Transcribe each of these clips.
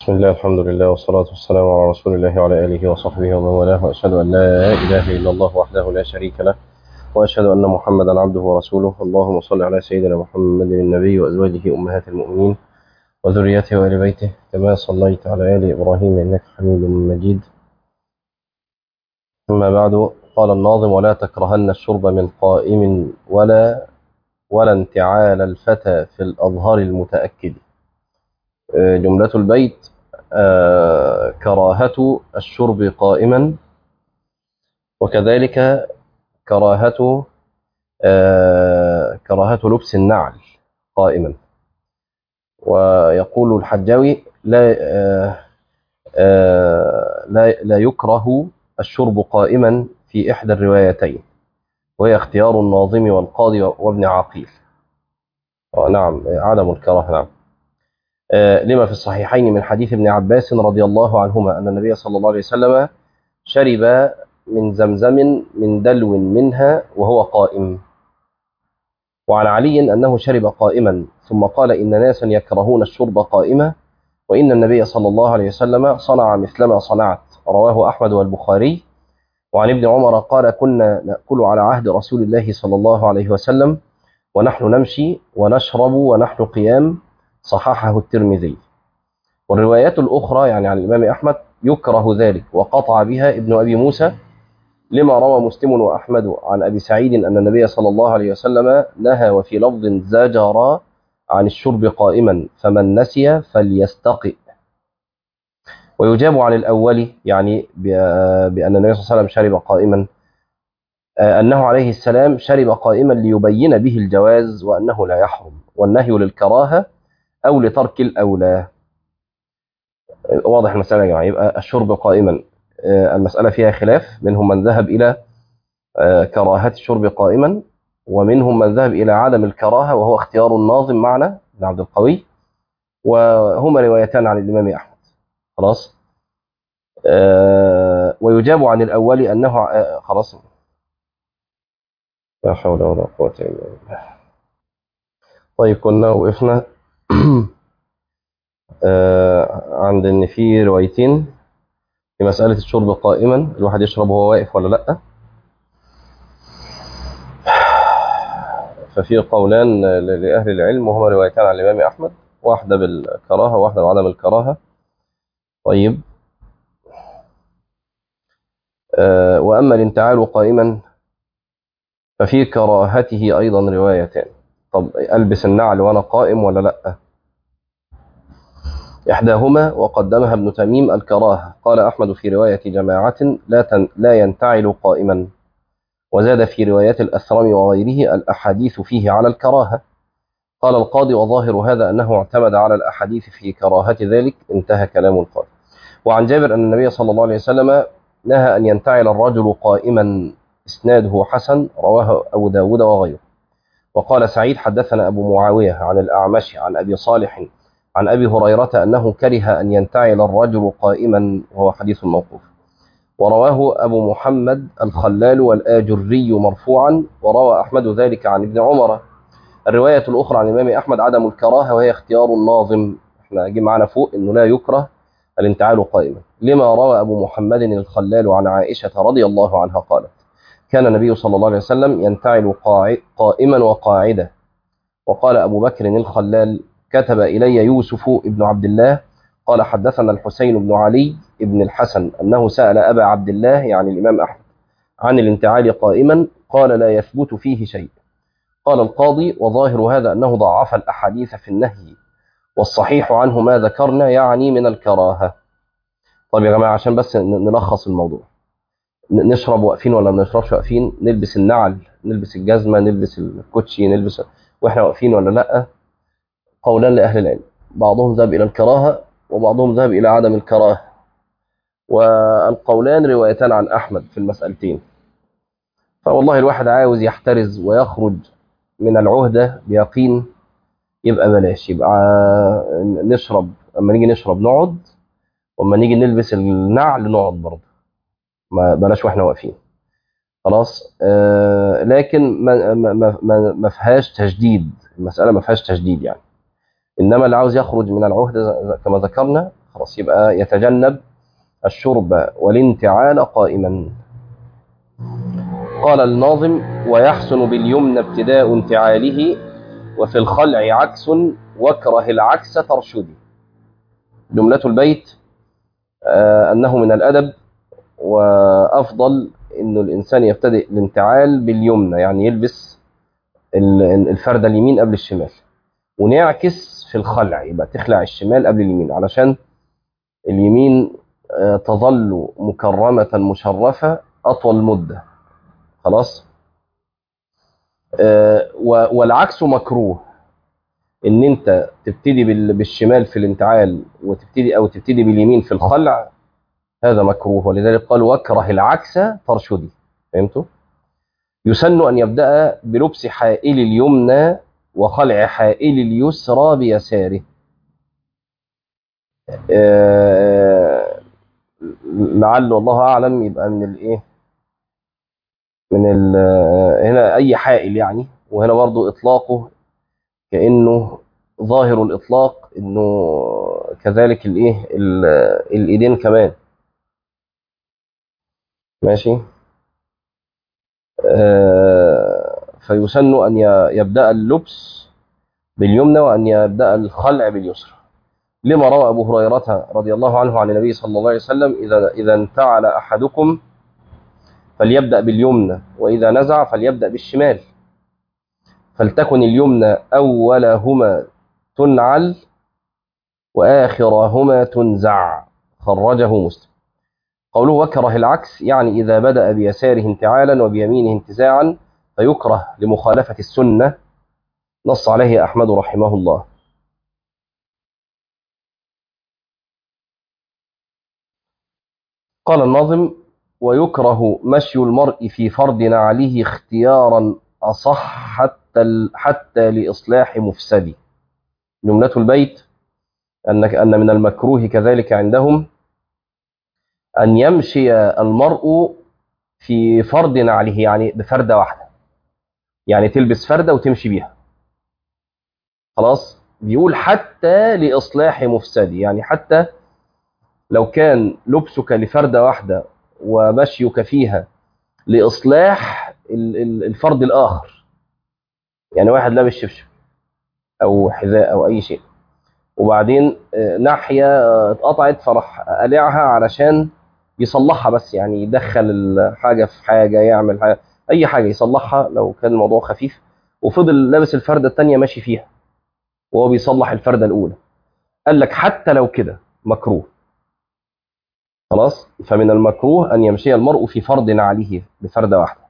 بسم الله الحمد لله والصلاة والسلام على رسول الله وعلى آله وصحبه ومن والاه وأشهد أن لا إله إلا الله وحده لا شريك له وأشهد أن محمدا عبده ورسوله اللهم صل على سيدنا محمد النبي وأزواجه أمهات المؤمنين وذريته وآل بيته كما صليت على آل إبراهيم إنك حميد مجيد ثم بعد قال الناظم ولا تكرهن الشرب من قائم ولا ولا انتعال الفتى في الأظهر المتأكد جملة البيت آه كراهة الشرب قائما وكذلك كراهة آه كراهة لبس النعل قائما ويقول الحجاوي لا آه لا لا يكره الشرب قائما في إحدى الروايتين وهي اختيار الناظم والقاضي وابن عقيل نعم عدم الكراهة نعم لما في الصحيحين من حديث ابن عباس رضي الله عنهما أن النبي صلى الله عليه وسلم شرب من زمزم من دلو منها وهو قائم وعن علي أنه شرب قائما ثم قال إن ناسا يكرهون الشرب قائما وإن النبي صلى الله عليه وسلم صنع مثلما صنعت رواه أحمد والبخاري وعن ابن عمر قال كنا نأكل على عهد رسول الله صلى الله عليه وسلم ونحن نمشي ونشرب ونحن قيام صححه الترمذي والروايات الأخرى يعني عن الإمام أحمد يكره ذلك وقطع بها ابن أبي موسى لما روى مسلم وأحمد عن أبي سعيد أن النبي صلى الله عليه وسلم نهى وفي لفظ زجر عن الشرب قائما فمن نسي فليستقئ ويجاب عن الأول يعني بأن النبي صلى الله عليه وسلم شرب قائما أنه عليه السلام شرب قائما ليبين به الجواز وأنه لا يحرم والنهي للكراهة أو لترك الأولى واضح المسألة يا جماعة يبقى الشرب قائما المسألة فيها خلاف منهم من ذهب إلى كراهة الشرب قائما ومنهم من ذهب إلى عدم الكراهة وهو اختيار الناظم معنا بن عبد القوي وهما روايتان عن الإمام أحمد خلاص ويجاب عن الأول أنه خلاص لا حول ولا قوة إلا بالله طيب كنا وقفنا عند ان في روايتين في مسألة الشرب قائما الواحد يشرب وهو واقف ولا لأ ففي قولان لأهل العلم وهما روايتان عن الإمام أحمد واحدة بالكراهة واحدة بعدم الكراهة طيب وأما الانتعال قائما ففي كراهته أيضا روايتان طب ألبس النعل وأنا قائم ولا لأ إحداهما وقدمها ابن تميم الكراهة قال أحمد في رواية جماعة لا, تن لا ينتعل قائما وزاد في روايات الأثرم وغيره الأحاديث فيه على الكراهة قال القاضي وظاهر هذا أنه اعتمد على الأحاديث في كراهة ذلك انتهى كلام القاضي وعن جابر أن النبي صلى الله عليه وسلم نهى أن ينتعل الرجل قائما إسناده حسن رواه أبو داود وغيره وقال سعيد حدثنا أبو معاوية عن الأعمش عن أبي صالح عن أبي هريرة أنه كره أن ينتعل الرجل قائما وهو حديث موقوف ورواه أبو محمد الخلال والآجري مرفوعا وروى أحمد ذلك عن ابن عمر الرواية الأخرى عن الإمام أحمد عدم الكراهة وهي اختيار الناظم احنا جي معنا فوق أنه لا يكره الانتعال قائما لما روى أبو محمد الخلال عن عائشة رضي الله عنها قالت كان النبي صلى الله عليه وسلم ينتعل قائما وقاعدة وقال أبو بكر الخلال كتب إلي يوسف ابن عبد الله قال حدثنا الحسين بن علي ابن الحسن أنه سأل أبا عبد الله يعني الإمام أحمد عن الانتعال قائما قال لا يثبت فيه شيء قال القاضي وظاهر هذا أنه ضعف الأحاديث في النهي والصحيح عنه ما ذكرنا يعني من الكراهة طيب يا جماعة عشان بس نلخص الموضوع نشرب واقفين ولا ما نشربش واقفين نلبس النعل نلبس الجزمة نلبس الكوتشي نلبس واحنا واقفين ولا لأ قولان لأهل العلم بعضهم ذهب إلى الكراهة وبعضهم ذهب إلى عدم الكراهة والقولان روايتان عن أحمد في المسألتين فوالله الواحد عاوز يحترز ويخرج من العهدة بيقين يبقى بلاش يبقى نشرب أما نيجي نشرب نقعد وأما نيجي نلبس النعل نقعد برضه ما بلاش واحنا واقفين خلاص آه لكن ما ما ما ما فيهاش تجديد المسألة ما فيهاش تجديد يعني إنما اللي عاوز يخرج من العهدة كما ذكرنا خلاص يبقى يتجنب الشرب والانتعال قائما قال الناظم ويحسن باليمنى ابتداء انتعاله وفي الخلع عكس واكره العكس ترشدي جملة البيت آه أنه من الأدب وأفضل أنه الإنسان يبتدئ الانتعال باليمنى يعني يلبس الفردة اليمين قبل الشمال ونعكس في الخلع يبقى تخلع الشمال قبل اليمين علشان اليمين آه تظل مكرمة مشرفة أطول مدة خلاص آه والعكس مكروه ان انت تبتدي بالشمال في الانتعال وتبتدي او تبتدي باليمين في الخلع هذا مكروه ولذلك قال واكره العكس ترشدي فهمتوا يسن ان يبدا بلبس حائل اليمنى وخلع حائل اليسرى بيساره آه لعل الله اعلم يبقى من الايه من ال هنا اي حائل يعني وهنا برضو اطلاقه كانه ظاهر الاطلاق انه كذلك الايه الايدين كمان ماشي آه فيسن ان يبدا اللبس باليمنى وان يبدا الخلع باليسرى لما روى ابو هريره رضي الله عنه عن النبي صلى الله عليه وسلم اذا اذا انتعل احدكم فليبدا باليمنى واذا نزع فليبدا بالشمال فلتكن اليمنى أولهما تنعل وآخرهما تنزع خرجه مسلم قوله وكره العكس يعني إذا بدأ بيساره انتعالا وبيمينه انتزاعا فيكره لمخالفة السنة نص عليه أحمد رحمه الله قال الناظم ويكره مشي المرء في فرض نعله اختيارا أصح حتى حتى لإصلاح مفسد جملة البيت أنك أن من المكروه كذلك عندهم أن يمشي المرء في فرض نعله يعني بفردة واحدة يعني تلبس فردة وتمشي بيها خلاص بيقول حتى لإصلاح مفسد يعني حتى لو كان لبسك لفردة واحدة ومشيك فيها لإصلاح الفرد الآخر يعني واحد لابس شبشب أو حذاء أو أي شيء وبعدين ناحية اتقطعت فراح قلعها علشان يصلحها بس يعني يدخل الحاجة في حاجة يعمل حاجة أي حاجة يصلحها لو كان الموضوع خفيف وفضل لابس الفردة التانية ماشي فيها وهو بيصلح الفردة الأولى قال لك حتى لو كده مكروه خلاص فمن المكروه أن يمشي المرء في فرض نعله بفردة واحدة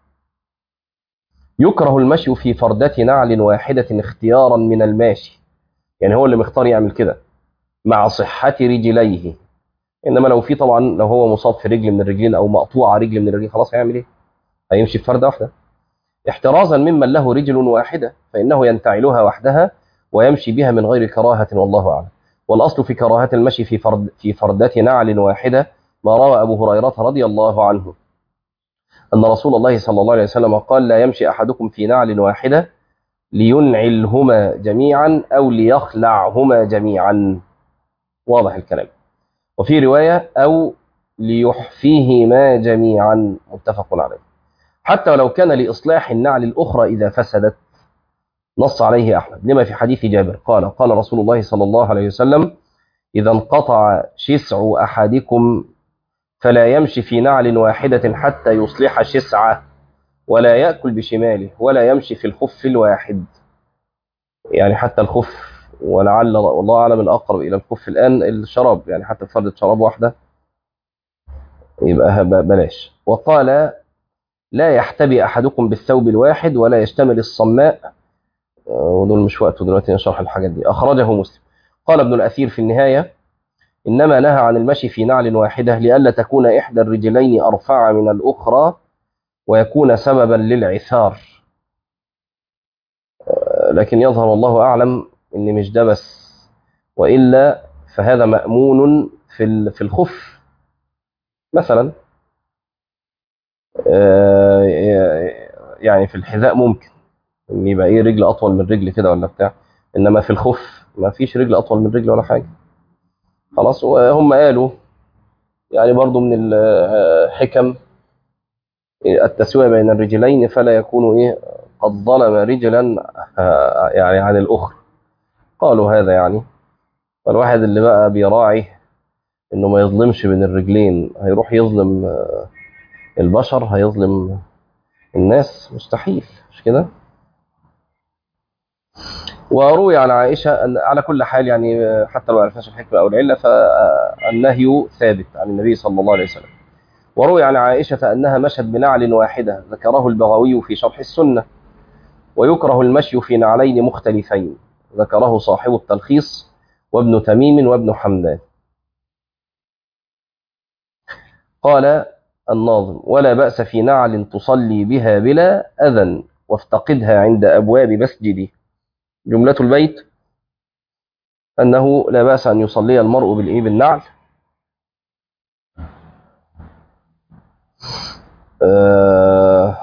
يكره المشي في فردة نعل واحدة اختيارا من الماشي يعني هو اللي مختار يعمل كده مع صحة رجليه إنما لو في طبعا لو هو مصاب في رجل من الرجلين أو مقطوعة رجل من الرجلين خلاص هيعمل إيه؟ هيمشي في فردة واحدة احترازا ممن له رجل واحدة فإنه ينتعلها وحدها ويمشي بها من غير كراهة والله أعلم والأصل في كراهة المشي في فرد في فردة نعل واحدة ما روى أبو هريرة رضي الله عنه أن رسول الله صلى الله عليه وسلم قال لا يمشي أحدكم في نعل واحدة لينعلهما جميعا أو ليخلعهما جميعا واضح الكلام وفي رواية أو ليحفيهما جميعا متفق عليه حتى ولو كان لإصلاح النعل الأخرى إذا فسدت نص عليه أحمد لما في حديث جابر قال قال رسول الله صلى الله عليه وسلم إذا انقطع شسع أحدكم فلا يمشي في نعل واحدة حتى يصلح شسعه ولا يأكل بشماله ولا يمشي في الخف الواحد يعني حتى الخف ولعل والله أعلم الأقرب إلى الخف الآن الشراب يعني حتى فردة شراب واحدة يبقى بلاش وقال لا يحتبي أحدكم بالثوب الواحد ولا يشتمل الصماء ودول مش وقته دلوقتي نشرح الحاجات دي أخرجه مسلم قال ابن الأثير في النهاية إنما نهى عن المشي في نعل واحدة لئلا تكون إحدى الرجلين أرفع من الأخرى ويكون سببا للعثار لكن يظهر والله أعلم إن مش ده بس وإلا فهذا مأمون في في الخف مثلا يعني في الحذاء ممكن ان يبقى ايه رجل اطول من رجل كده ولا بتاع انما في الخف ما فيش رجل اطول من رجل ولا حاجه خلاص وهم قالوا يعني برضو من الحكم التسوية بين الرجلين فلا يكون إيه قد ظلم رجلا آه، يعني عن الأخرى قالوا هذا يعني فالواحد اللي بقى بيراعي إنه ما يظلمش بين الرجلين هيروح يظلم آه، البشر هيظلم الناس مستحيل مش كده وروي عن عائشة أن على كل حال يعني آه، حتى لو عرفناش الحكمة أو العلة فالنهي ثابت عن النبي صلى الله عليه وسلم وروي عن عائشة أنها مشت بنعل واحدة ذكره البغوي في شرح السنة ويكره المشي في نعلين مختلفين ذكره صاحب التلخيص وابن تميم وابن حمدان قال الناظم ولا بأس في نعل تصلي بها بلا أذى وافتقدها عند أبواب مسجدي جملة البيت أنه لا بأس أن يصلي المرء بالإيه بالنعل آه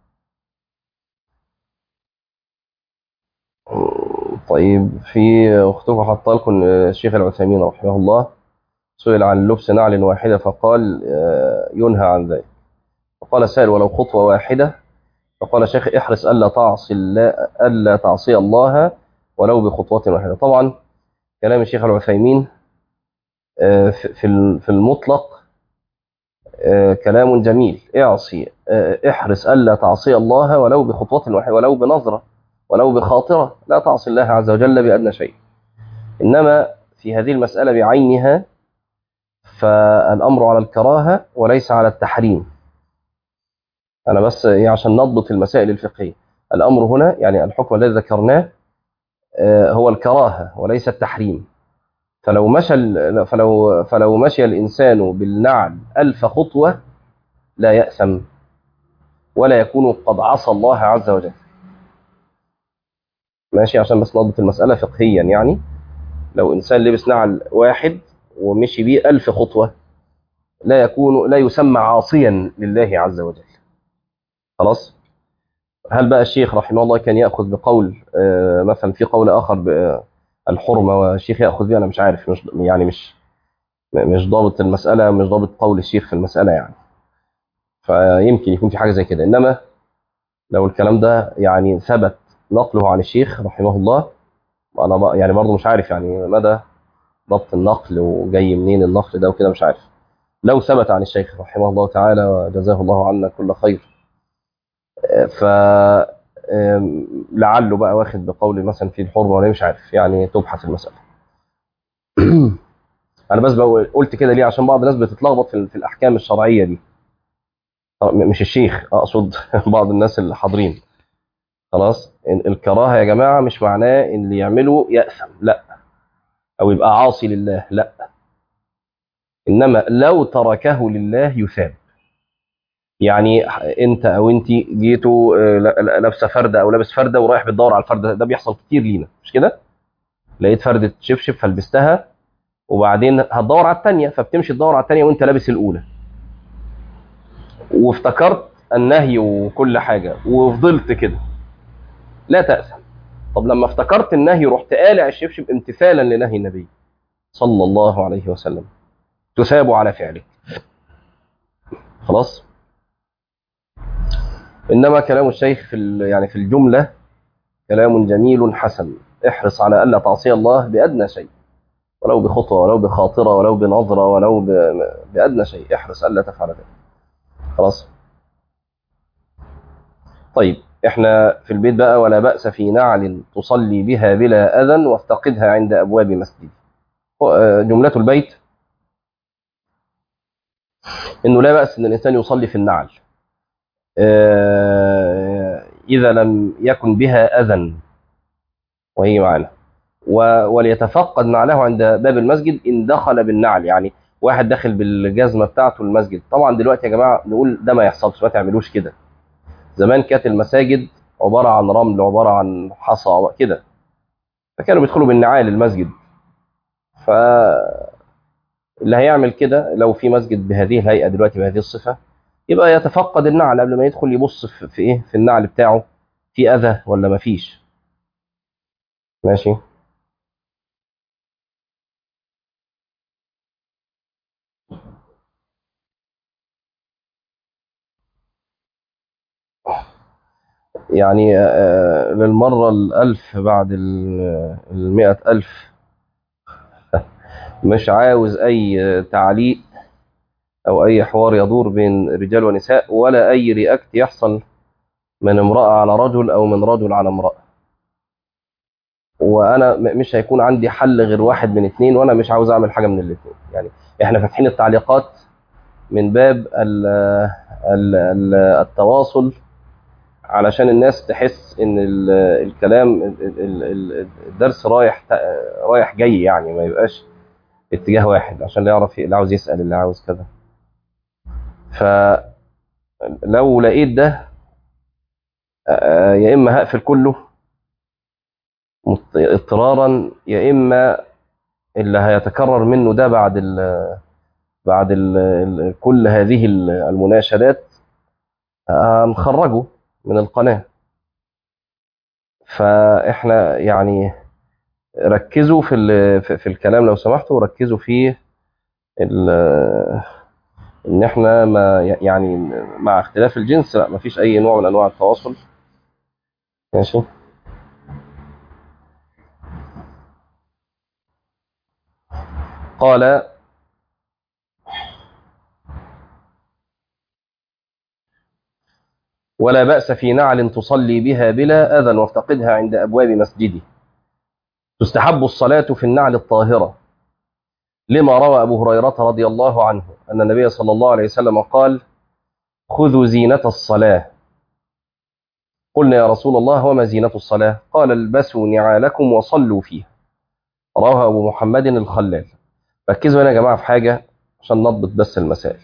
طيب في أختكم حاطة لكم الشيخ العثيمين رحمه الله سئل عن لبس نعل واحدة فقال آه، ينهى عن ذلك فقال سائل ولو خطوة واحدة فقال الشيخ احرص ألا تعصي الله ألا تعصي الله ولو بخطوة واحدة طبعا كلام الشيخ العثيمين آه، في في في المطلق آه، كلام جميل اعصي آه، احرص ألا تعصي الله ولو بخطوة واحدة ولو بنظرة ولو بخاطرة لا تعصي الله عز وجل بأدنى شيء إنما في هذه المسألة بعينها فالأمر على الكراهة وليس على التحريم أنا بس إيه عشان نضبط المسائل الفقهية الأمر هنا يعني الحكم الذي ذكرناه آه، هو الكراهة وليس التحريم فلو مشى ال- فلو فلو مشي الإنسان بالنعل ألف خطوة لا يأثم ولا يكون قد عصى الله عز وجل ماشي عشان بس نضبط المسألة فقهيا يعني لو إنسان لبس نعل واحد ومشي بيه ألف خطوة لا يكون لا يسمى عاصيا لله عز وجل خلاص هل بقى الشيخ رحمه الله كان يأخذ بقول آه، مثلا في قول آخر بالحرمة والشيخ يأخذ بيه أنا مش عارف مش يعني مش مش ضابط المسألة مش ضابط قول الشيخ في المسألة يعني فيمكن يكون في حاجة زي كده إنما لو الكلام ده يعني ثبت نقله عن الشيخ رحمه الله أنا بقى- يعني برضه مش عارف يعني مدى ضبط النقل وجاي منين النقل ده وكده مش عارف لو ثبت عن الشيخ رحمه الله تعالى وجزاه الله عنا كل خير ف آم، لعله بقى واخد بقول مثلا في الحرمه ولا إيه مش عارف يعني تبحث المساله انا بس بقول قلت كده ليه عشان بعض الناس بتتلخبط في, في الاحكام الشرعيه دي آه، م- مش الشيخ اقصد بعض الناس اللي حاضرين خلاص ال- الكراهه يا جماعه مش معناه ان اللي يعمله ياثم لا او يبقى عاصي لله لا انما لو تركه لله يثاب يعني انت او انت جيتوا آه، لا- لا- لابسه فرده او لابس فرده ورايح بتدور على الفرده ده بيحصل كتير لينا مش كده لقيت فرده شبشب فلبستها وبعدين هتدور على الثانيه فبتمشي تدور على الثانيه وانت لابس الاولى وافتكرت النهي وكل حاجه وفضلت كده لا تأثم طب لما افتكرت النهي رحت قالع الشبشب امتثالا لنهي النبي صلى الله عليه وسلم تثاب على فعلك خلاص انما كلام الشيخ في ال- يعني في الجمله كلام جميل حسن احرص على الا تعصي الله بادنى شيء ولو بخطوه ولو بخاطره ولو بنظره ولو ب- بادنى شيء احرص الا تفعل ذلك خلاص طيب احنا في البيت بقى ولا بأس في نعل تصلي بها بلا أذى وافتقدها عند أبواب مسجد آه، جملة البيت إنه لا بأس إن الإنسان يصلي في النعل آه، إذا لم يكن بها أذى وهي معنا و- وليتفقد نعله عند باب المسجد إن دخل بالنعل يعني واحد داخل بالجزمة بتاعته المسجد طبعا دلوقتي يا جماعة نقول ده ما يحصلش ما تعملوش كده زمان كانت المساجد عبارة عن رمل عبارة عن حصى كده فكانوا بيدخلوا بالنعال المسجد ف اللي هيعمل كده لو في مسجد بهذه الهيئة دلوقتي بهذه الصفة يبقى يتفقد النعل قبل ما يدخل يبص في, في ايه في النعل بتاعه في اذى ولا ما فيش ماشي يعني آه، للمرة الألف بعد ال- المئة ألف مش عاوز أي تعليق أو أي حوار يدور بين رجال ونساء ولا أي رياكت يحصل من امرأة على رجل أو من رجل على امرأة وأنا م- مش هيكون عندي حل غير واحد من اتنين وأنا مش عاوز أعمل حاجة من الاتنين يعني إحنا فاتحين التعليقات من باب ال ال ال التواصل علشان الناس تحس ان ال- الكلام ال- ال- ال- الدرس رايح رايح جاي يعني ما يبقاش اتجاه واحد عشان اللي يعرف اللي عاوز يسأل اللي عاوز كذا فلو لقيت ده آه، يا اما هقفل كله مضط- اضطرارا يا اما اللي هيتكرر منه ده بعد ال بعد ال ال كل هذه ال- المناشدات هنخرجه من القناة فاحنا يعني ركزوا في ال- في في الكلام لو سمحتوا ركزوا في ال- ان احنا ما يعني مع اختلاف الجنس لا مفيش اي نوع من انواع التواصل ماشي قال ولا بأس في نعل تصلي بها بلا أذى وافتقدها عند أبواب مسجدي تستحب الصلاة في النعل الطاهرة لما روى أبو هريرة رضي الله عنه أن النبي صلى الله عليه وسلم قال خذوا زينة الصلاة قلنا يا رسول الله وما زينة الصلاة قال البسوا نعالكم وصلوا فيها رواه أبو محمد الخلال ركزوا هنا يا جماعة في حاجة عشان نضبط بس المسائل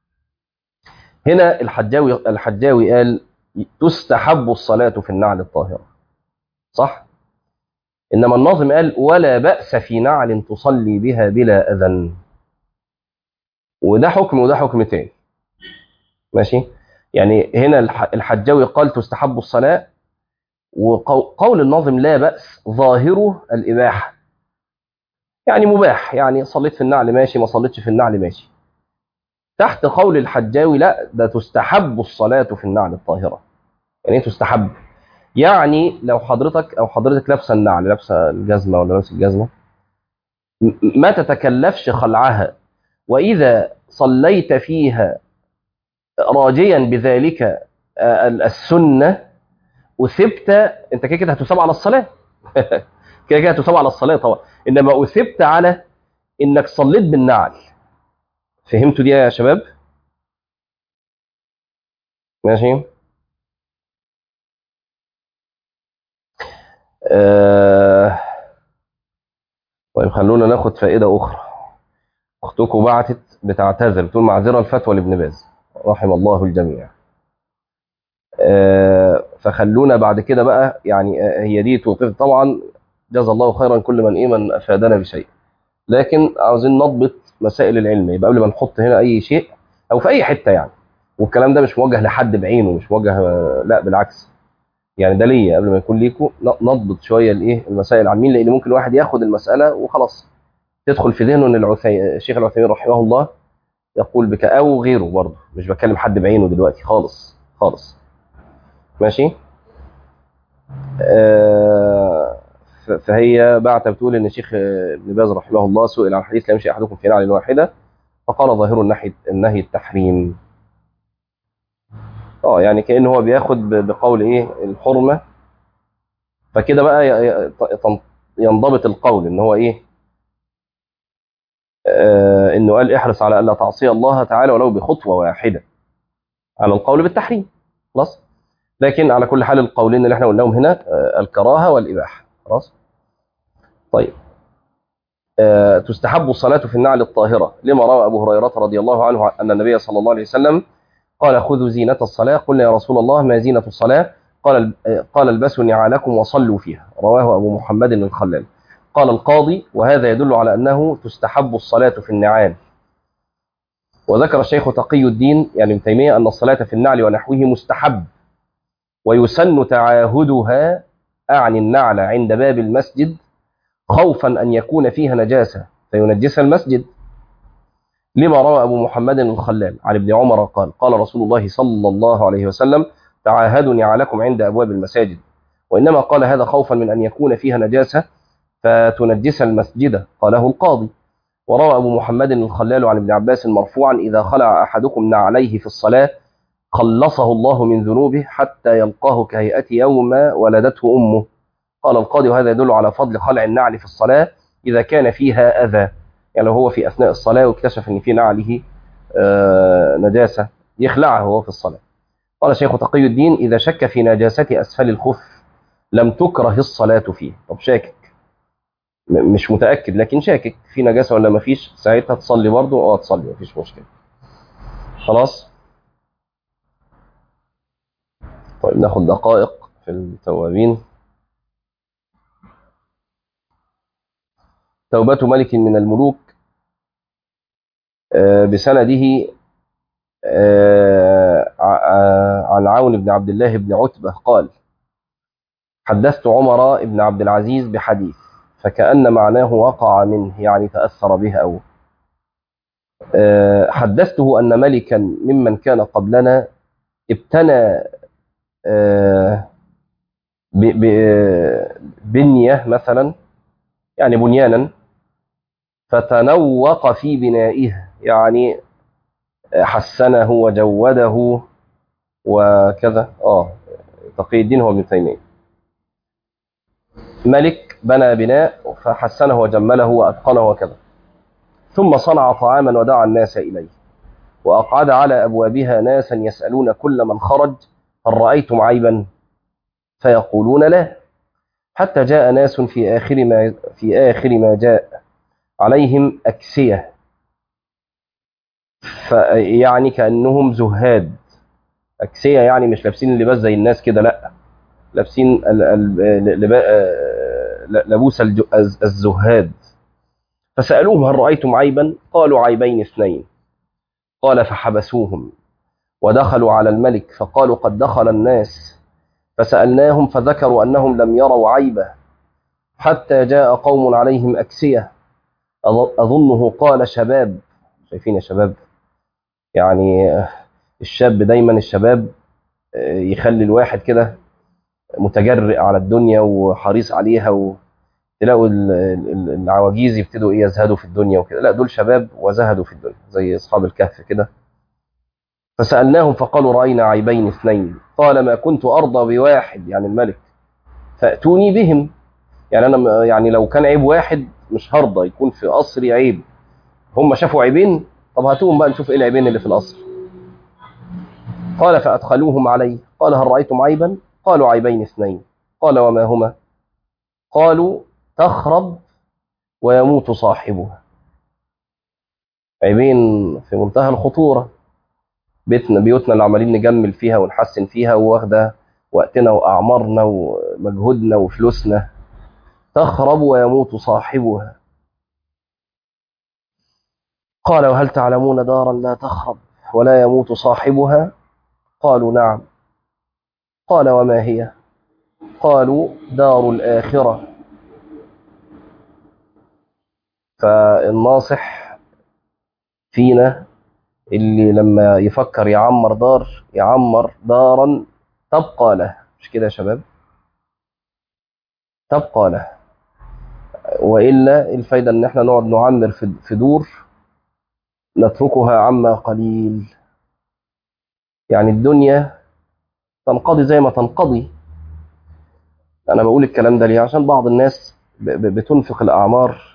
هنا الحجاوي الحجاوي قال تستحب الصلاة في النعل الطاهرة صح؟ إنما الناظم قال ولا بأس في نعل تصلي بها بلا أذى وده حكم وده حكم تاني ماشي يعني هنا الح- الحجاوي قال تستحب الصلاة وقول الناظم لا بأس ظاهره الإباحة يعني مباح يعني صليت في النعل ماشي ما صليتش في النعل ماشي تحت قول الحجاوي لا ده تستحب الصلاة في النعل الطاهرة يعني ايه تستحب يعني لو حضرتك او حضرتك لابسه النعل لابسه الجزمه ولا لابسه الجزمه م- ما تتكلفش خلعها واذا صليت فيها راجيا بذلك آه، السنه اثبت انت كده كده هتثاب على الصلاه كده كده هتثاب على الصلاه طبعا انما اثبت على انك صليت بالنعل فهمتوا دي يا شباب ماشي آه... طيب خلونا ناخد فائده اخرى اختكم بعتت بتعتذر بتقول معذره الفتوى لابن باز رحم الله الجميع آه، فخلونا بعد كده بقى يعني آه، هي دي توقف طبعا جزا الله خيرا كل من ايه من افادنا بشيء لكن عاوزين نضبط مسائل العلم يبقى قبل ما نحط هنا اي شيء او في اي حته يعني والكلام ده مش موجه لحد بعينه مش موجه آه، لا بالعكس يعني ده ليا قبل ما يكون ليكوا ن- نضبط شويه الايه المسائل العامين لان ممكن واحد ياخد المساله وخلاص تدخل في ذهنه ان العثي... الشيخ العثيمين رحمه الله يقول بك او غيره برضه مش بكلم حد بعينه دلوقتي خالص خالص ماشي آه ف- فهي بعت بتقول ان الشيخ ابن باز رحمه الله سئل عن حديث لا يمشي احدكم في نعل واحده فقال ظاهر النهي النهي التحريم اه يعني كان هو بياخد ب- بقول ايه الحرمه فكده بقى ي- ي- ت- ينضبط القول ان هو ايه آه انه قال احرص على الا تعصي الله تعالى ولو بخطوه واحده على القول بالتحريم خلاص لكن على كل حال القولين اللي احنا قلناهم هنا آه الكراهه والاباحه خلاص طيب آه، تستحب الصلاة في النعل الطاهرة لما روى أبو هريرة رضي الله عنه أن النبي صلى الله عليه وسلم قال خذوا زينة الصلاة قلنا يا رسول الله ما زينة الصلاة قال آه، قال البسوا نعالكم وصلوا فيها رواه أبو محمد الخلال قال القاضي وهذا يدل على أنه تستحب الصلاة في النعال وذكر الشيخ تقي الدين يعني ابن تيمية أن الصلاة في النعل ونحوه مستحب ويسن تعاهدها أعني النعل عند باب المسجد خوفا أن يكون فيها نجاسة فينجس المسجد لما روى أبو محمد الخلال عن ابن عمر قال قال رسول الله صلى الله عليه وسلم تعاهدوا نعالكم عند أبواب المساجد وإنما قال هذا خوفا من أن يكون فيها نجاسة فتنجس المسجد قاله القاضي وروى أبو محمد الخلال عن ابن عباس مرفوعا إذا خلع أحدكم نعليه في الصلاة خلصه الله من ذنوبه حتى يلقاه كهيئة يوم ولدته أمه قال القاضي وهذا يدل على فضل خلع النعل في الصلاة إذا كان فيها أذى يعني لو هو في أثناء الصلاة واكتشف أن في نعله آه نجاسة يخلعها هو في الصلاة قال شيخ تقي الدين إذا شك في نجاسة أسفل الخف لم تكره الصلاة فيه طب شاكك مش متأكد لكن شاكك في نجاسة ولا ما فيش ساعتها تصلي برضه اه تصلي مفيش مشكلة خلاص طيب ناخد دقائق في التوابين توبة ملك من الملوك بسنده عن عون بن عبد الله بن عتبة قال حدثت عمر بن عبد العزيز بحديث فكأن معناه وقع منه يعني تأثر به أو حدثته أن ملكا ممن كان قبلنا ابتنى بنية مثلا يعني بنيانا فتنوق في بنائه يعني حسنه وجوده وكذا اه تقي الدين هو ابن تيميه ملك بنى بناء فحسنه وجمله واتقنه وكذا ثم صنع طعاما ودعا الناس اليه واقعد على ابوابها ناسا يسالون كل من خرج هل رايتم عيبا فيقولون لا حتى جاء ناس في اخر ما في اخر ما جاء عليهم اكسيه يعني كانهم زهاد اكسيه يعني مش لابسين اللباس زي الناس كده لا لابسين لبوس الزهاد فسالوهم هل رايتم عيبا قالوا عيبين اثنين قال فحبسوهم ودخلوا على الملك فقالوا قد دخل الناس فسالناهم فذكروا انهم لم يروا عيبا حتى جاء قوم عليهم اكسيه اظنه قال شباب شايفين يا شباب يعني الشاب دايما الشباب يخلي الواحد كده متجرئ على الدنيا وحريص عليها وتلاقوا العواجيز يبتدوا ايه يزهدوا في الدنيا وكده لا دول شباب وزهدوا في الدنيا زي اصحاب الكهف كده فسالناهم فقالوا راينا عيبين اثنين قال ما كنت ارضى بواحد يعني الملك فاتوني بهم يعني انا يعني لو كان عيب واحد مش هرضى يكون في قصري عيب هم شافوا عيبين طب هاتوهم بقى نشوف ايه العيبين اللي في القصر قال فادخلوهم عليه قال هل رايتم عيبا قالوا عيبين اثنين قال وما هما قالوا تخرب ويموت صاحبها عيبين في منتهى الخطورة بيتنا بيوتنا اللي عمالين نجمل فيها ونحسن فيها واخده وقتنا وأعمارنا ومجهودنا وفلوسنا تخرب ويموت صاحبها قال وهل تعلمون دارا لا تخرب ولا يموت صاحبها قالوا نعم قال وما هي قالوا دار الآخرة فالناصح فينا اللي لما يفكر يعمر دار يعمر دارا تبقى له مش كده يا شباب تبقى له وإلا الفايدة ان احنا نقعد نعمر في دور نتركها عما قليل يعني الدنيا تنقضي زي ما تنقضي انا بقول الكلام ده ليه عشان بعض الناس بتنفق الاعمار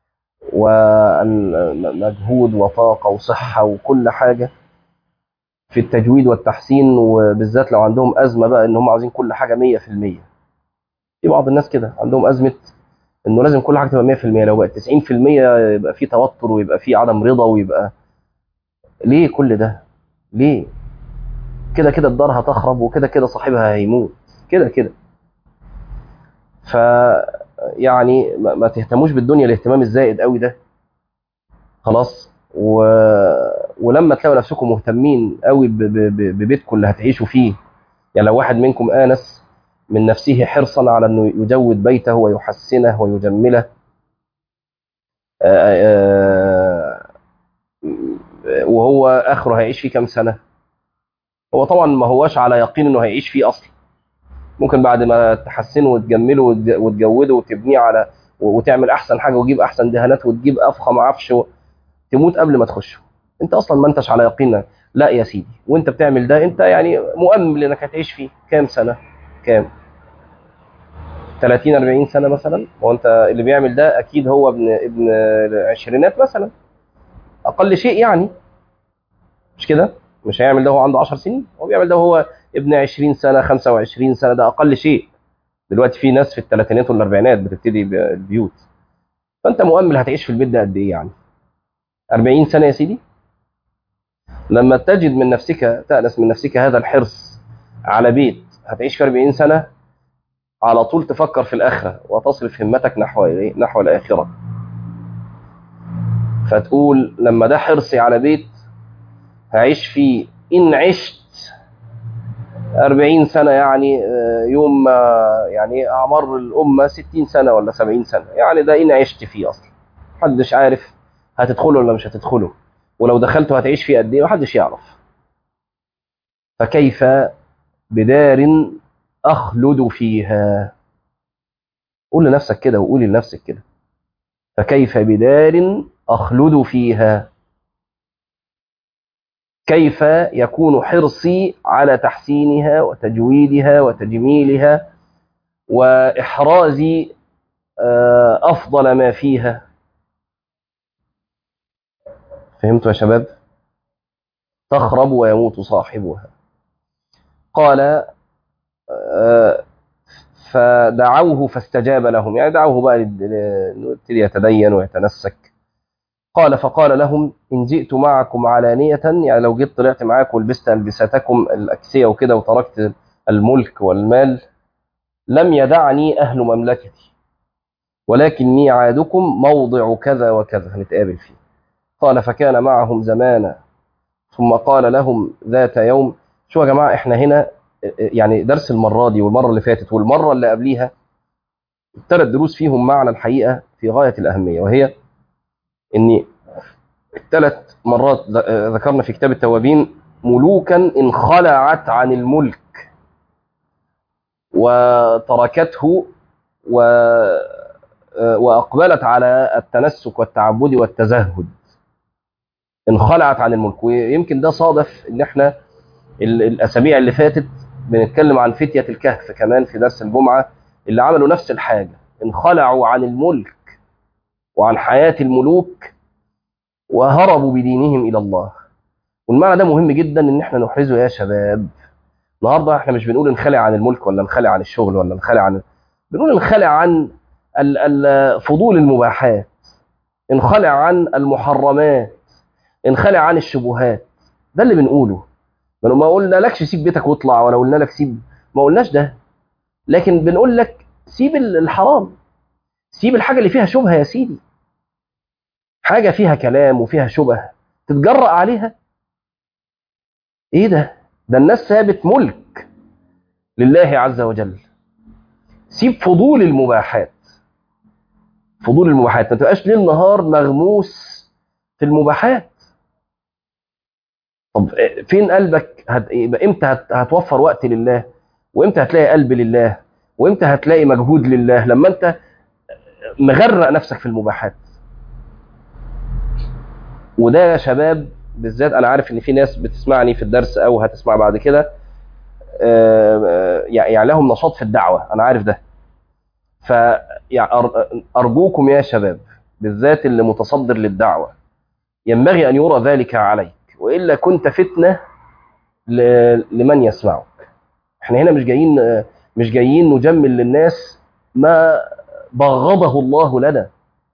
ومجهود وطاقه وصحه وكل حاجه في التجويد والتحسين وبالذات لو عندهم ازمه بقى ان هم عاوزين كل حاجه 100% في بعض الناس كده عندهم ازمه انه لازم كل حاجه تبقى 100% لو بقت 90% يبقى في توتر ويبقى في عدم رضا ويبقى ليه كل ده ليه كده كده الدار هتخرب وكده كده صاحبها هيموت كده كده ف يعني ما تهتموش بالدنيا الاهتمام الزائد قوي ده خلاص و... ولما تلاقوا نفسكم مهتمين قوي ب... ب... ببيتكم اللي هتعيشوا فيه يعني لو واحد منكم آنس من نفسه حرصا على انه يجود بيته ويحسنه ويجمله آآ آآ وهو اخره هيعيش فيه كام سنه هو طبعا ما هواش على يقين انه هيعيش فيه اصلا ممكن بعد ما تحسنه وتجمله وتج- وتجوده وتبنيه على وتعمل احسن حاجه وتجيب احسن دهانات وتجيب افخم عفش و- تموت قبل ما تخشه انت اصلا ما انتش على يقين لا يا سيدي وانت بتعمل ده انت يعني مؤمن انك هتعيش فيه كام سنه كام 30 40 سنه مثلا وانت اللي بيعمل ده اكيد هو ابن ابن العشرينات مثلا اقل شيء يعني مش كده مش هيعمل ده وهو عنده 10 سنين هو بيعمل ده وهو ابن 20 سنه 25 سنه ده اقل شيء دلوقتي في ناس في الثلاثينات والاربعينات بتبتدي بالبيوت فانت مؤمل هتعيش في البيت ده قد ايه يعني 40 سنه يا سيدي لما تجد من نفسك تأنس من نفسك هذا الحرص على بيت هتعيش في 40 سنه على طول تفكر في الآخرة وتصرف همتك نحو إيه؟ نحو الآخرة فتقول لما ده حرصي على بيت هعيش فيه إن عشت أربعين سنة يعني آه، يوم ما يعني أعمار الأمة ستين سنة ولا سبعين سنة يعني ده إن عشت فيه أصلا محدش عارف هتدخله ولا مش هتدخله ولو دخلته هتعيش فيه قد إيه محدش يعرف فكيف بدار أخلد فيها قول لنفسك كده وقولي لنفسك كده فكيف بدار أخلد فيها كيف يكون حرصي على تحسينها وتجويدها وتجميلها وإحراز آه، أفضل ما فيها فهمتوا يا شباب تخرب ويموت صاحبها قال آه، فدعوه فاستجاب لهم يعني دعوه بقى لل- انه يبتدي يتدين ويتنسك قال فقال لهم ان جئت معكم علانية يعني لو جيت طلعت معاكم ولبست البساتكم الاكسية وكده وتركت الملك والمال لم يدعني اهل مملكتي ولكن ميعادكم موضع كذا وكذا هنتقابل فيه قال فكان معهم زمانا ثم قال لهم ذات يوم شو يا جماعه احنا هنا يعني درس المره دي والمره اللي فاتت والمره اللي قبليها الثلاث دروس فيهم معنى الحقيقه في غايه الاهميه وهي ان الثلاث مرات ذ- ذكرنا في كتاب التوابين ملوكا انخلعت عن الملك وتركته و واقبلت على التنسك والتعبد والتزهد انخلعت عن الملك ويمكن ده صادف ان احنا ال- الاسابيع اللي فاتت بنتكلم عن فتيه الكهف كمان في درس الجمعه اللي عملوا نفس الحاجه انخلعوا عن الملك وعن حياه الملوك وهربوا بدينهم الى الله والمعنى ده مهم جدا ان احنا نحرزه يا شباب النهارده احنا مش بنقول انخلع عن الملك ولا انخلع عن الشغل ولا انخلع عن بنقول انخلع عن ال- ال- فضول المباحات انخلع عن المحرمات انخلع عن الشبهات ده اللي بنقوله ما ما قلنا لكش سيب بيتك واطلع ولا قلنا لك سيب ما قلناش ده لكن بنقول لك سيب ال- الحرام سيب الحاجه اللي فيها شبهه يا سيدي حاجه فيها كلام وفيها شبهه تتجرأ عليها ايه ده ده الناس سابت ملك لله عز وجل سيب فضول المباحات فضول المباحات ما تبقاش ليل نهار مغموس في المباحات طب فين قلبك هت... يبقى امتى هت... هتوفر وقت لله وامتى هتلاقي قلب لله وامتى هتلاقي مجهود لله لما انت مغرق نفسك في المباحات وده يا شباب بالذات انا عارف ان في ناس بتسمعني في الدرس او هتسمع بعد كده آه، آه، يعني لهم نشاط في الدعوه انا عارف ده ف يعني أر- ارجوكم يا شباب بالذات اللي متصدر للدعوه ينبغي ان يرى ذلك عليك والا كنت فتنه ل- لمن يسمعك احنا هنا مش جايين مش جايين نجمل للناس ما بغضه الله لنا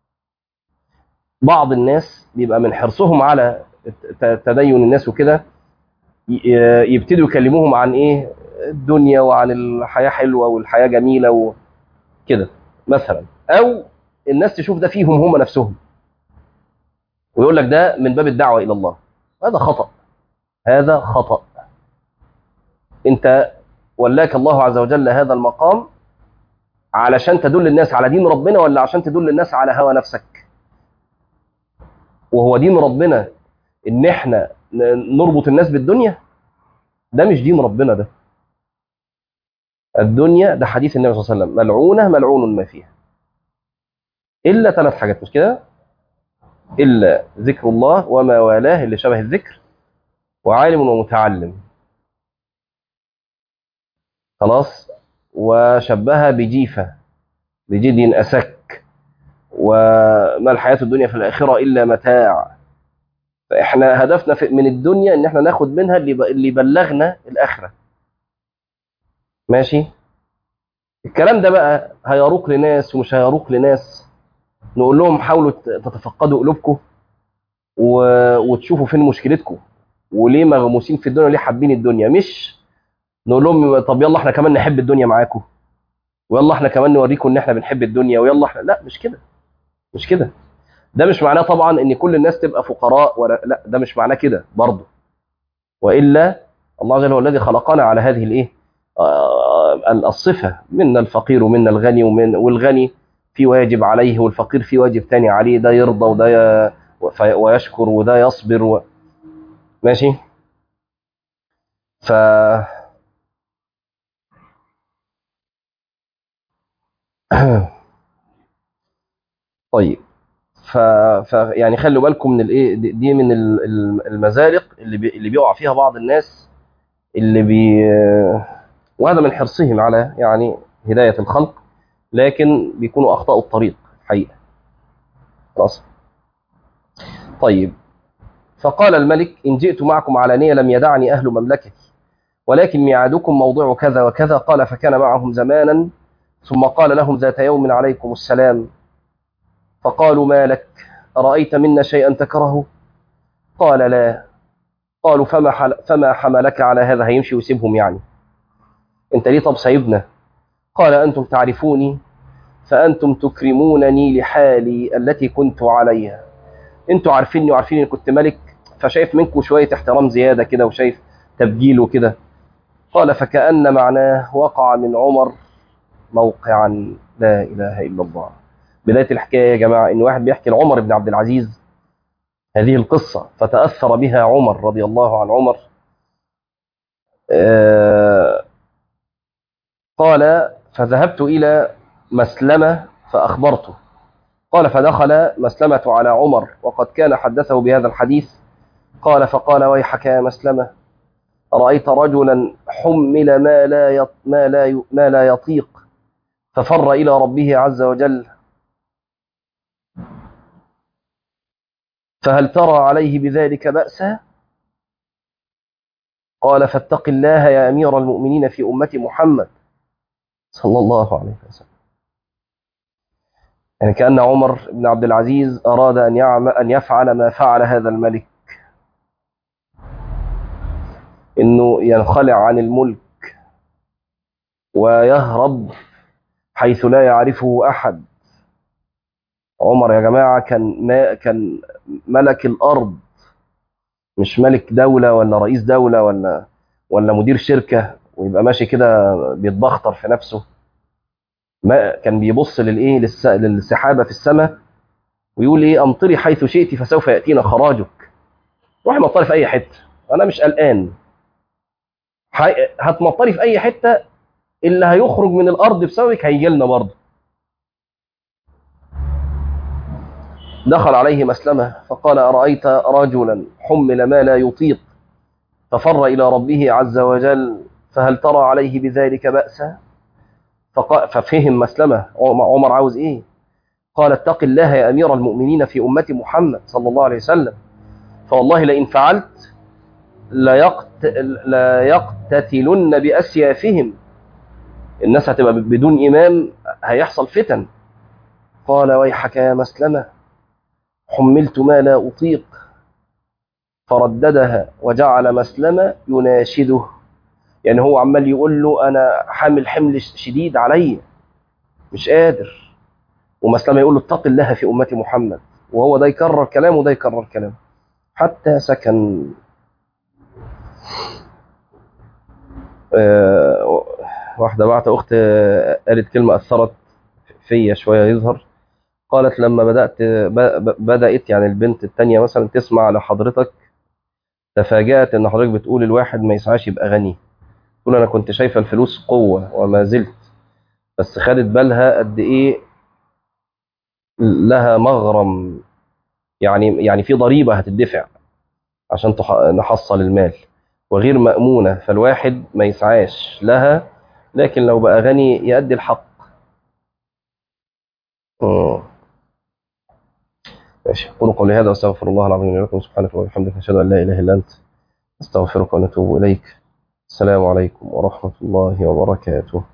بعض الناس بيبقى من حرصهم على ت- تدين الناس وكده ي- يبتدوا يكلموهم عن ايه الدنيا وعن الحياة حلوة والحياة جميلة وكده مثلا او الناس تشوف ده فيهم هم نفسهم ويقول لك ده من باب الدعوة الى الله هذا خطأ هذا خطأ انت ولاك الله عز وجل هذا المقام علشان تدل الناس على دين ربنا ولا عشان تدل الناس على هوى نفسك وهو دين ربنا ان احنا ن- نربط الناس بالدنيا ده مش دين ربنا ده الدنيا ده حديث النبي صلى الله عليه وسلم ملعونة ملعون ما فيها إلا ثلاث حاجات مش كده إلا ذكر الله وما والاه اللي شبه الذكر وعالم ومتعلم خلاص وشبهها بجيفة بجد أسك وما الحياة الدنيا في الآخرة إلا متاع فإحنا هدفنا في من الدنيا إن إحنا ناخد منها اللي ب- اللي بلغنا الآخرة ماشي الكلام ده بقى هيروق لناس ومش هيروق لناس نقول لهم حاولوا ت- تتفقدوا قلوبكم و... وتشوفوا فين مشكلتكم وليه مغموسين في الدنيا وليه حابين الدنيا مش نقول لهم طب يلا احنا كمان نحب الدنيا معاكم ويلا احنا كمان نوريكم ان احنا بنحب الدنيا ويلا احنا لا مش كده مش كده ده مش معناه طبعا ان كل الناس تبقى فقراء ولا لا ده مش معناه كده برضه والا الله عز وجل هو الذي خلقنا على هذه الايه آه، الصفه منا الفقير ومنا الغني ومن والغني في واجب عليه والفقير في واجب تاني عليه ده يرضى وده ي- في- ويشكر وده يصبر و... ماشي ف طيب ف... ف يعني خلوا بالكم من الايه دي دي من ال- ال- المزالق اللي بي... اللي بيقع فيها بعض الناس اللي بي وهذا من حرصهم على يعني هداية الخلق لكن بيكونوا أخطأوا الطريق حقيقة خلاص طيب فقال الملك إن جئت معكم علانية لم يدعني أهل مملكتي ولكن ميعادكم موضع كذا وكذا قال فكان معهم زمانا ثم قال لهم ذات يوم عليكم السلام فقالوا ما لك أرأيت منا شيئا تكرهه قال لا قالوا فما, حل فما حملك على هذا هيمشي ويسيبهم يعني انت ليه طب سايبنا قال أنتم تعرفوني فأنتم تكرمونني لحالي التي كنت عليها انتوا عارفيني وعارفين ان كنت ملك فشايف منكم شوية احترام زيادة كده وشايف تبجيل وكده قال فكأن معناه وقع من عمر موقعا لا إله إلا الله بداية الحكاية يا جماعة إن واحد بيحكي لعمر بن عبد العزيز هذه القصة فتأثر بها عمر رضي الله عن عمر آه قال فذهبت إلى مسلمة فأخبرته قال فدخل مسلمة على عمر وقد كان حدثه بهذا الحديث قال فقال ويحك يا مسلمة رأيت رجلا حمل ما لا يط ما لا ي- ما لا يطيق ففر إلى ربه عز وجل فهل ترى عليه بذلك بأسا قال فاتق الله يا أمير المؤمنين في أمة محمد صلى الله عليه وسلم يعني كأن عمر بن عبد العزيز أراد أن يعمل أن يفعل ما فعل هذا الملك إنه ينخلع عن الملك ويهرب حيث لا يعرفه أحد عمر يا جماعة كان ما كان ملك الأرض مش ملك دولة ولا رئيس دولة ولا ولا مدير شركة ويبقى ماشي كده بيتبختر في نفسه ما كان بيبص للايه للس- للسحابة في السماء ويقول ايه امطري حيث شئت فسوف يأتينا خراجك روح مطري في اي حتة انا مش قلقان حي- هتمطري في اي حتة اللي هيخرج من الارض بسببك هيجي لنا برضه دخل عليه مسلمة فقال أرأيت رجلا حمل ما لا يطيق ففر إلى ربه عز وجل فهل ترى عليه بذلك بأسا فقا- ففهم مسلمة عم- عمر عاوز إيه قال اتق الله يا أمير المؤمنين في أمة محمد صلى الله عليه وسلم فوالله لئن فعلت ليقت... لا يقتتلن بأسيافهم الناس هتبقى بدون إمام هيحصل فتن قال ويحك يا مسلمة حملت ما لا أطيق فرددها وجعل مسلمة يناشده يعني هو عمال يقول له أنا حامل حمل شديد علي مش قادر ومسلمة يقول له اتق الله في أمة محمد وهو ده يكرر كلام وده يكرر كلام حتى سكن آه، واحدة بعت أخت آه، قالت كلمة أثرت فيا شوية يظهر قالت لما بدأت ب- ب- بدأت يعني البنت التانية مثلا تسمع لحضرتك تفاجأت ان حضرتك بتقول الواحد ما يسعاش يبقى غني تقول انا كنت شايفه الفلوس قوه وما زلت بس خدت بالها قد ايه لها مغرم يعني يعني في ضريبه هتدفع عشان تح- نحصل المال وغير مأمونة فالواحد ما يسعاش لها لكن لو بقى غني يؤدي الحق مم. ماشي قولوا قولي هذا واستغفر الله العظيم لي ولكم سبحانك اللهم وبحمدك نشهد ان لا اله الا انت استغفرك ونتوب اليك السلام عليكم ورحمه الله وبركاته